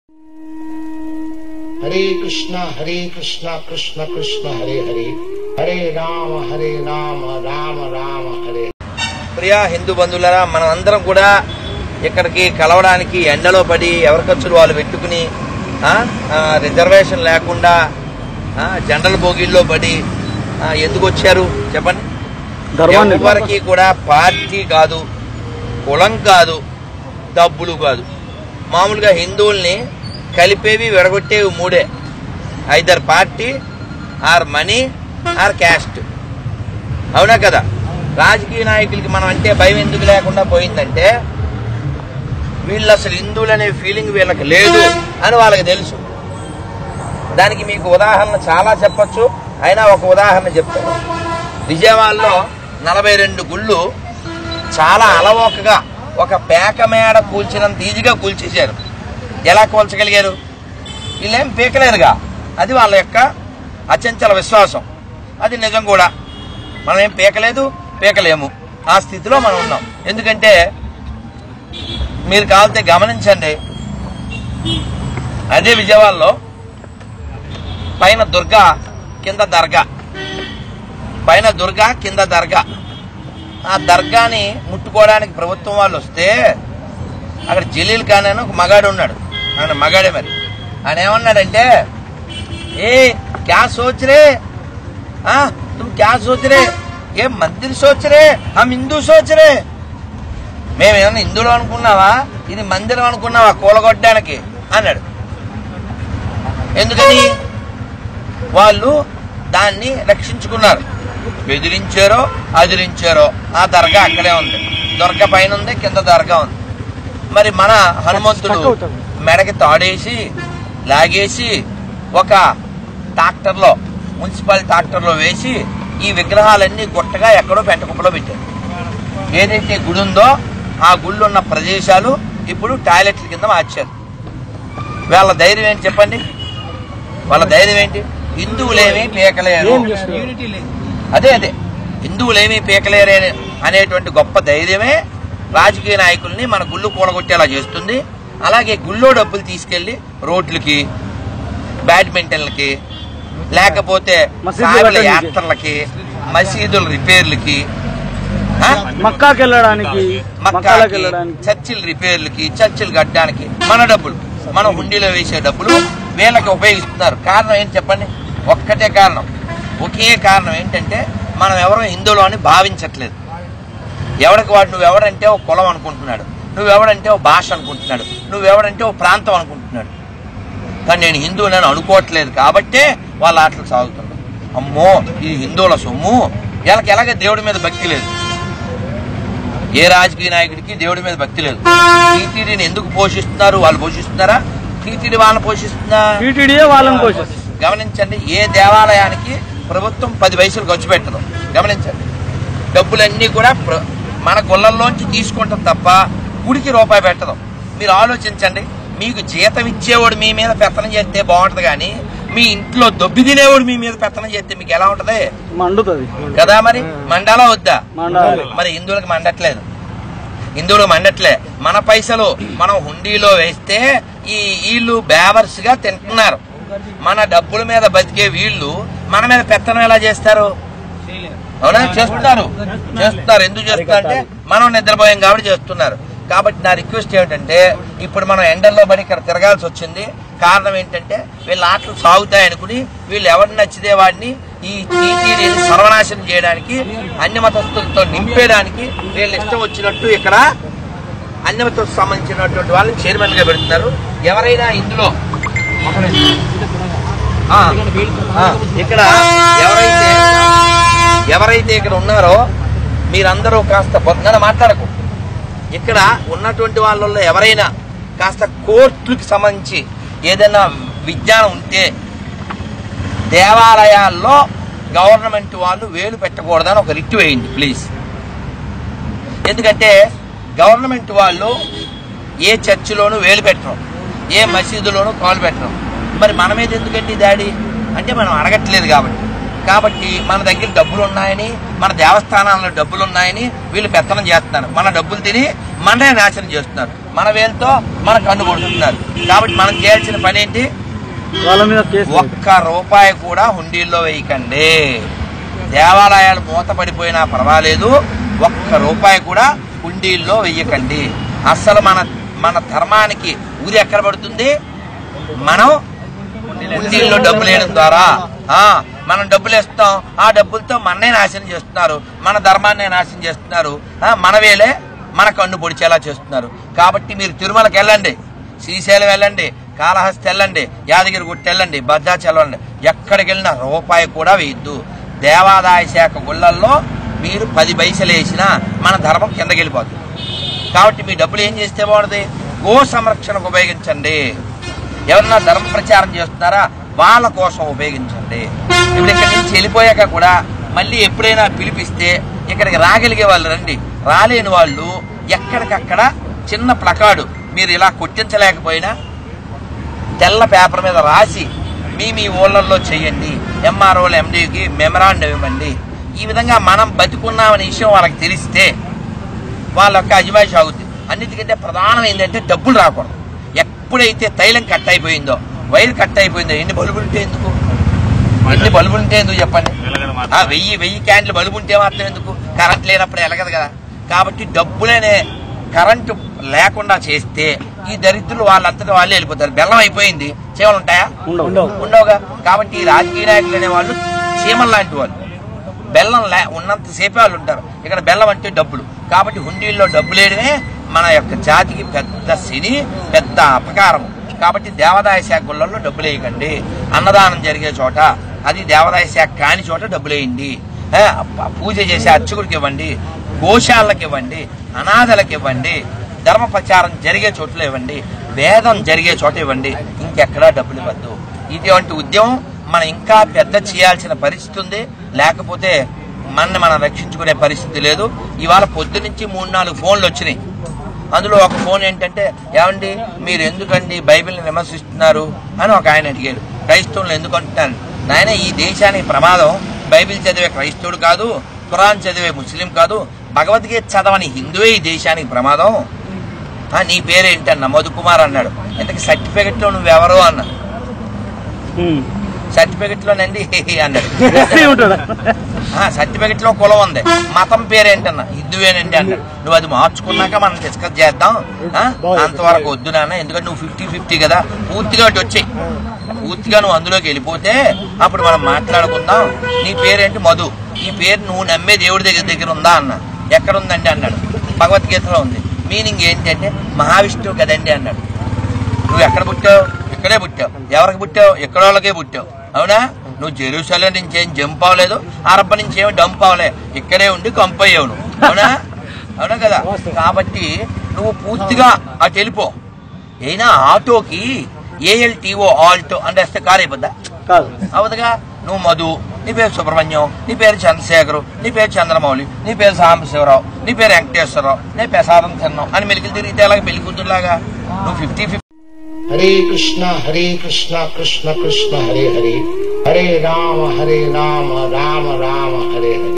హరే కృష్ణ హరే కృష్ణ కృష్ణ కృష్ణ హరే హరే హరే రామ హరే రామ రామ రామ హరే ప్రియా హిందూ బంధువులరా మనం అందరం కూడా ఇక్కడికి కలవడానికి ఎండలో పడి ఎవరి ఖర్చులు వాళ్ళు పెట్టుకుని ఆ, ఆ, రిజర్వేషన్ లేకుండా ఆ, జనరల్ బోగిల్లో పడి ఆ, ఎందుకు వచ్చారు చెప్పండి ధర్మాన్ని ఎవరికి కూడా పార్టీ కాదు కులం కాదు డబ్బులు కాదు మామూలుగా హిందువుల్ని కలిపేవి విడగొట్టేవి మూడే either party or money or caste అవునా కదా రాజకీయ నాయకులకి మనం అంటే భయం ఎందుకు లేకుండా పోయిందంటే వీళ్ళు అసలు హిందువులు అనే ఫీలింగ్ వీళ్ళకి లేదు అని వాళ్ళకి తెలుసు దానికి మీకు ఉదాహరణ చాలా చెప్పొచ్చు అయినా ఒక ఉదాహరణ చెప్తాను విజయవాడలో నలభై రెండు గుళ్ళు చాలా అలవోకగా ఒక పేక మేడ కూల్చినంత ఈజీగా కూల్చేశారు ఎలా కూల్చగలిగారు వీళ్ళేం పీకలేరుగా అది వాళ్ళ యొక్క అచంచల విశ్వాసం అది నిజం కూడా మనం ఏం పీకలేదు పీకలేము ఆ స్థితిలో మనం ఉన్నాం ఎందుకంటే మీరు కావాలంటే గమనించండి అదే విజయవాడలో పైన దుర్గా కింద దర్గా పైన దుర్గా కింద దర్గా ఆ దర్గాని ముట్టుకోవడానికి ప్రభుత్వం వాళ్ళు వస్తే అక్కడ జలీల్ ఖాన్ అని ఒక మగాడు ఉన్నాడు ఆయన మగాడే మరి ఆయన ఏమన్నాడంటే ఏ క్యా సోచ్ రే ఆ, తుమ్ క్యా సోచ్ రే ఏ మందిర్ సోచ్ రే హమ్ హిందూ సోచ్ రే మేమేమన్నా హిందువులు అనుకున్నావా ఇది మందిరం అనుకున్నావా కూలగొట్టడానికి అన్నాడు ఎందుకని వాళ్ళు దాన్ని రక్షించుకున్నారు బెదిరించారో అదిరించారో ఆ దర్గా అక్కడే ఉంది దొరక పైన ఉంది కింద దర్గా ఉంది మరి మన హనుమంతుడు మెడకి తాడేసి లాగేసి ఒక ట్రాక్టర్లో మున్సిపల్ ట్రాక్టర్లో వేసి ఈ విగ్రహాలన్నీ గుట్టగా ఎక్కడో పెంటకుప్పలో పెట్టారు ఏదైతే గుడి ఉందో ఆ గుళ్ళు ఉన్న ప్రదేశాలు ఇప్పుడు టాయిలెట్ల కింద మార్చారు వాళ్ళ ధైర్యం ఏంటి చెప్పండి వాళ్ళ ధైర్యం ఏంటి హిందువులేమీ పీకలేరు అదే అదే హిందువులేమీ పీకలేరు అనే- అనేటువంటి గొప్ప ధైర్యమే రాజకీయ నాయకుల్ని మన గుళ్ళు కూలగొట్టేలా చేస్తుంది అలాగే గుళ్ళో డబ్బులు తీసుకెళ్లి రోడ్లకి బ్యాడ్మింటన్లకి లేకపోతే మసీదులు సాగుల కట్టడానికి. యాత్రలకి మసీదుల రిపేర్లకి ఆ? మక్కాకి వెళ్ళడానికి మక్కాలకు మక్కాకి వెళ్ళడానికి చర్చిల రిపేర్లకి చర్చిలు కట్టడానికి మన డబ్బులు మన హుండీలో వేసే డబ్బులు వీళ్ళకి ఉపయోగిస్తున్నారు కారణం ఏంటి చెప్పండి ఒక్కటే కారణం ఒకే కారణం ఏంటంటే మనం ఎవరో హిందువులు అని భావించట్లేదు ఎవరికి వాడు నువ్వెవడంటే ఒక కులం అనుకుంటున్నాడు నువ్వెవడంటే ఒక భాష అనుకుంటున్నాడు నువ్వెవడంటే ఒక ప్రాంతం అనుకుంటున్నాడు కానీ నేను హిందువులని అనుకోవట్లేదు కాబట్టే వాళ్ళ ఆటలు సాగుతుంది అమ్మో ఇది హిందువుల సొమ్ము వీళ్ళకి ఎలాగ దేవుడి మీద భక్తి లేదు ఏ రాజకీయ నాయకుడికి దేవుడి మీద భక్తి లేదు టీటీడీని ఎందుకు పోషిస్తున్నారు వాళ్ళు పోషిస్తున్నారా టీటీడీ వాళ్ళని పోషిస్తుందా టీటీడీఏ వాళ్ళని పోషిస్తుంది గమనించండి ఏ దేవాలయానికి ప్రభుత్వం పది పైసలు ఖర్చు పెట్టదు గమనించండి డబ్బులన్నీ కూడా ప్ర- మన గుళ్ళల్లోంచి తీసుకుంటాం తప్ప గుడికి రూపాయి పెట్టదు మీరు ఆలోచించండి మీకు జీతం ఇచ్చేవాడు మీ మీద పెత్తనం చేస్తే బాగుంటది కానీ మీ ఇంట్లో దొబ్బి తినేవాడు మీ మీద పెత్తనం చేస్తే మీకు ఎలా ఉంటది మండుతుంది కదా మరి మండాలా వద్దా మండాలి మరి హిందువులకు మండట్లేదు హిందువులకు మండట్లే మన పైసలు మనం హుండీలో వేస్తే ఈ వీళ్ళు బేవర్స్ గా తింటున్నారు మన డబ్బుల మీద బతికే వీళ్ళు మన మీద పెత్తనం ఎలా చేస్తారు అవునా చేస్తున్నారు చేస్తున్నారు ఎందుకు చేస్తున్నారు అంటే మనం నిద్రపోయాం కాబట్టి చేస్తున్నారు కాబట్టి నా రిక్వెస్ట్ ఏమిటంటే ఇప్పుడు మనం ఎండల్లో పడి ఇక్కడ తిరగాల్సి వచ్చింది కారణం ఏంటంటే వీళ్ళ ఆటలు సాగుతాయి అనుకుని వీళ్ళు ఎవరిని నచ్చితే వాడిని ఈ టీటీడీని సర్వనాశనం చేయడానికి అన్ని మతస్థులతో నింపేయడానికి వీళ్ళు ఇష్టం వచ్చినట్టు ఇక్కడ అన్ని మతస్థులకు సంబంధించినటువంటి వాళ్ళని చైర్మన్ గా పెడుతున్నారు ఎవరైనా ఇందులో ఆ, ఆ, ఇక్కడ ఎవరైతే ఎవరైతే ఇక్కడ ఉన్నారో మీరందరూ కాస్త పొద్దున మాట్లాడకు ఇక్కడ ఉన్నటువంటి వాళ్ళల్లో ఎవరైనా కాస్త కోర్టులకు సంబంధించి ఏదైనా విజ్ఞానం ఉంటే దేవాలయాల్లో గవర్నమెంట్ వాళ్ళు వేలు పెట్టకూడదని ఒక రిట్ వేయండి ప్లీజ్ ఎందుకంటే గవర్నమెంట్ వాళ్ళు ఏ చర్చిలోనూ వేలు పెట్టరు ఏ మసీదులోనూ కాలు పెట్టరు మరి మన మీద ఎందుకండి దాడి అంటే మనం అడగట్లేదు కాబట్టి కాబట్టి మన దగ్గర డబ్బులు ఉన్నాయని మన దేవస్థానాల్లో డబ్బులు ఉన్నాయని వీళ్ళు పెత్తనం చేస్తున్నారు మన డబ్బులు తిని మననే నాశనం చేస్తున్నారు మన వేలతో మన కన్ను కొడుతున్నారు కాబట్టి మనం చేయాల్సిన పని ఏంటి వాళ్ళ మీద కేసు లేదు. ఒక్క రూపాయి కూడా హుండీల్లో వేయకండి దేవాలయాలు మూతపడిపోయినా పర్వాలేదు ఒక్క రూపాయి కూడా హుండీల్లో వెయ్యకండి అసలు మన మన ధర్మానికి ఊరి ఎక్కడ పడుతుంది మనం హుండీల్లో డబ్బులు వేయడం ద్వారా ఆ మనం డబ్బులు ఇస్తాం ఆ డబ్బులతో మననే నాశనం చేస్తున్నారు మన ధర్మాన్నే నాశనం చేస్తున్నారు ఆ, మన వేలే మన కన్ను పొడిచేలా చేస్తున్నారు కాబట్టి మీరు తిరుమలకి వెళ్ళండి శ్రీశైలం వెళ్ళండి కాళహస్తి వెళ్ళండి యాదగిరి గుట్ట వెళ్ళండి భద్రాచలం వెళ్ళండి ఎక్కడికి వెళ్ళినా రూపాయి కూడా వేయద్దు దేవాదాయ శాఖ గుళ్ళల్లో మీరు పది పైసలు వేసినా మన ధర్మం కిందకి వెళ్ళిపోతుంది కాబట్టి మీ డబ్బులు ఏం చేస్తే బాగుంటుంది గో సంరక్షణకు ఉపయోగించండి ఎవరన్నా ధర్మ ప్రచారం చేస్తున్నారా వాళ్ళ కోసం ఉపయోగించండి ఇప్పుడు ఇక్కడి నుంచి వెళ్ళిపోయాక కూడా మళ్ళీ ఎప్పుడైనా పిలిపిస్తే ఇక్కడికి రాగలిగే వాళ్ళు రండి రాలేని వాళ్ళు ఎక్కడికక్కడ చిన్న ప్లకార్డు మీరు ఇలా కొట్టించలేకపోయినా తెల్ల పేపర్ మీద రాసి మీ మీ ఊళ్ళల్లో చేయండి ఎంఆర్ఓలు ఎండీకి మెమరాండం ఇవ్వండి ఈ విధంగా మనం బతుకున్నామనే విషయం వాళ్ళకి తెలిస్తే వాళ్ళ యొక్క అజమాయిషి ఆగుద్ది అన్నిటికంటే ప్రధానం ఏంటంటే డబ్బులు రాకూడదు ఎప్పుడైతే తైలం కట్ అయిపోయిందో వైర్ కట్ అయిపోయిందో ఎన్ని బల్బులు ఉంటే ఎందుకు ఎన్ని బల్బులు ఉంటే ఎందుకు చెప్పండి ఆ వెయ్యి వెయ్యి క్యాండ్లు బల్బు ఉంటే మాత్రం ఎందుకు కరెంట్ లేనప్పుడు ఎలగదు కదా కాబట్టి డబ్బులనే కరెంటు లేకుండా చేస్తే ఈ దరిద్రులు వాళ్ళంతటా వాళ్ళే వెళ్ళిపోతారు బెల్లం అయిపోయింది చీమలు ఉంటాయా ఉండవు ఉండవుగా కాబట్టి ఈ రాజకీయ నాయకులు అనే వాళ్ళు చీమలు లాంటి వాళ్ళు బెల్లం లే ఉన్నంతసేపే వాళ్ళు ఉంటారు ఇక్కడ బెల్లం అంటే డబ్బులు కాబట్టి హుండీల్లో డబ్బులు వేయడమే మన యొక్క జాతికి పెద్ద శని పెద్ద అపకారం కాబట్టి దేవాదాయ శాఖ గుళ్ళల్లో డబ్బులు వేయకండి అన్నదానం జరిగే చోట అది దేవాదాయ శాఖ కాని చోట డబ్బులు వేయండి ఏ, ప- పూజ చేసే అర్చకుడికి ఇవ్వండి గోశాలకు ఇవ్వండి అనాథలకు ఇవ్వండి ధర్మ ప్రచారం జరిగే చోట్ల ఇవ్వండి వేదం జరిగే చోట ఇవ్వండి ఇంకెక్కడా డబ్బులు ఇవ్వద్దు ఇటువంటి ఉద్యమం మనం ఇంకా పెద్ద చేయాల్సిన పరిస్థితి ఉంది లేకపోతే మనని మనం రక్షించుకునే పరిస్థితి లేదు ఇవాళ పొద్దు నుంచి మూడు నాలుగు ఫోన్లు వచ్చినాయి అందులో ఒక ఫోన్ ఏంటంటే ఏమండి మీరు ఎందుకండి బైబిల్ని విమర్శిస్తున్నారు అని ఒక ఆయన అడిగాడు క్రైస్తవులు ఎందుకు అంటున్నారు నాయన ఈ దేశానికి ప్రమాదం బైబిల్ చదివే క్రైస్తవుడు కాదు ఖురాన్ చదివే ముస్లిం కాదు భగవద్గీత చదవని హిందువే ఈ దేశానికి ప్రమాదం ఆ, నీ పేరేంటి అన్న మధు కుమార్ అన్నాడు ఇంతకు సర్టిఫికెట్లో నువ్వెవరో అన్నా ఉమ్. సర్టిఫికెట్ లోనండి అన్నాడు ఎస్సీ ఉంటాడా ఆ సర్టిఫికెట్ లో కులం ఉంది మతం పేరేంటన్నా హిందువేనండి అన్నాడు నువ్వు అది మార్చుకున్నాక మనం డిస్కస్ చేద్దాం ఆ? అంతవరకు వద్దు నాన్న ఎందుకంటే నువ్వు ఫిఫ్టీ ఫిఫ్టీ కదా పూర్తిగా అటు వచ్చాయి పూర్తిగా నువ్వు అందులోకి వెళ్ళిపోతే అప్పుడు మనం మాట్లాడుకుందాం నీ పేరేంటి మధు ఈ పేరు నువ్వు నమ్మే దేవుడి దగ్గర దగ్గర ఉందా అన్న ఎక్కడ ఉందండి అన్నాడు భగవద్గీతలో ఉంది మీనింగ్ ఏంటంటే మహావిష్ణువు కదండి అన్నాడు నువ్వు ఎక్కడ పుట్టావు ఇక్కడే పుట్టావు ఎవరికి పుట్టావు ఎక్కడ వాళ్ళకే పుట్టావు అవునా నువ్వు జెరూసలం నుంచి ఏం జంప్ అవ్వలేదు అరబ్బ నుంచి ఏమి డంప్ అవ్వలే ఇక్కడే ఉండి కంప్ అయ్యావు నువ్వు అవునా అవునా కదా కాబట్టి నువ్వు పూర్తిగా అటు వెళ్ళిపో అయినా ఆటోకి ఏఎల్టీఓ ఆల్టో అంటే వస్తే కారు అయిపోద్దా కాదు అవదుగా నువ్వు మధు నీ పేరు సుబ్రహ్మణ్యం నీ పేరు చంద్రశేఖరు నీ పేరు చంద్రమౌళి నీ పేరు సాంబశివరావు నీ పేరు వెంకటేశ్వరరావు నీ ప్రసాదం తిన్నావు అని మెలికలు తిరిగితే అలాగే పెళ్లి కూతురులాగా నువ్వు ఫిఫ్టీ ఫిఫ్టీ हरे कृष्णा हरे कृष्णा कृष्ण कृष्ण हरे हरे हरे राम हरे राम राम राम हरे हरे